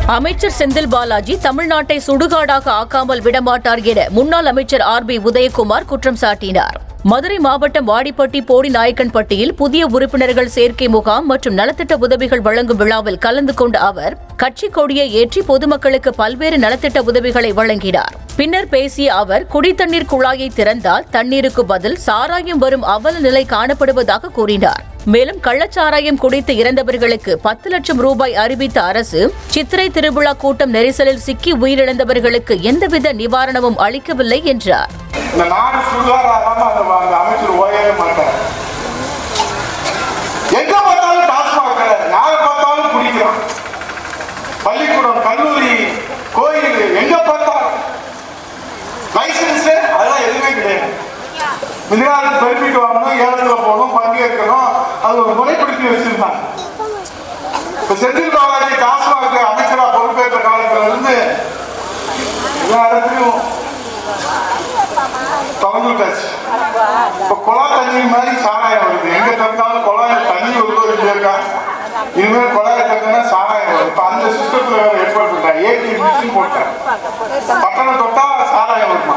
அமைச்சர் செந்தில் பாலாஜி தமிழ்நாட்டை சுடுகாடாக ஆக்காமல் விடமாட்டார் என முன்னாள் அமைச்சர் ஆர் பி உதயகுமார் குற்றம் சாட்டினார் மதுரை மாவட்டம் வாடிப்பட்டி போடி நாயக்கன்பட்டியில் புதிய உறுப்பினர்கள் சேர்க்கை முகாம் மற்றும் நலத்திட்ட உதவிகள் வழங்கும் விழாவில் கலந்து கொண்ட அவர் கட்சி கொடியை ஏற்றி பொதுமக்களுக்கு பல்வேறு நலத்திட்ட உதவிகளை வழங்கினார் பின்னர் பேசிய அவர் குடித்தண்ணீர் குழாயை திறந்தால் தண்ணீருக்கு பதில் சாராயம் வரும் அவல நிலை காணப்படுவதாக கூறினார் மேலும் கள்ளச்சாராயம் குடித்து இறந்தவர்களுக்கு பத்து லட்சம் ரூபாய் அறிவித்த அரசு சித்திரை திருவிழா கூட்டம் நெரிசலில் சிக்கி உயிரிழந்தவர்களுக்கு எந்தவித நிவாரணமும் அளிக்கவில்லை என்றார் இந்த நாடு சுகாதாரமா அந்த அந்த அமைச்சர் ஓயவே மாட்டார் எங்க பார்த்தாலும் டாஸ்மாக் கடை யாரை பார்த்தாலும் குடிக்கிறோம் பள்ளிக்கூடம் கல்லூரி கோயில் எங்க பார்த்தாலும் லைசன்ஸ் அதெல்லாம் எதுவுமே கிடையாது மிதிராஜ் பெருமிட்டு வாங்கணும் ஏலத்துல போகணும் பங்கேற்கணும் அது ஒரு முறைப்படுத்தி வச்சிருந்தாங்க இப்ப செந்தில் பாலாஜி டாஸ்மாக் அமைச்சரா பொறுப்பேற்ற காலத்துல இருந்து எல்லா இடத்துலயும் திறந்துட்டாச்சு இப்ப குழா தண்ணி மாதிரி சாராயம் வருது எங்க திறந்தாலும் குழாயில் தண்ணி வருது இருக்கா இனிமேல் குழாயை திறந்தா சாராயம் வரும் இப்ப அந்த சிஸ்டத்துல வேற ஏற்பாடு பண்ணிட்டாங்க ஏடிஎம் மிஷின் போட்டேன் பட்டணம் தொட்டா சாராயம் வருமா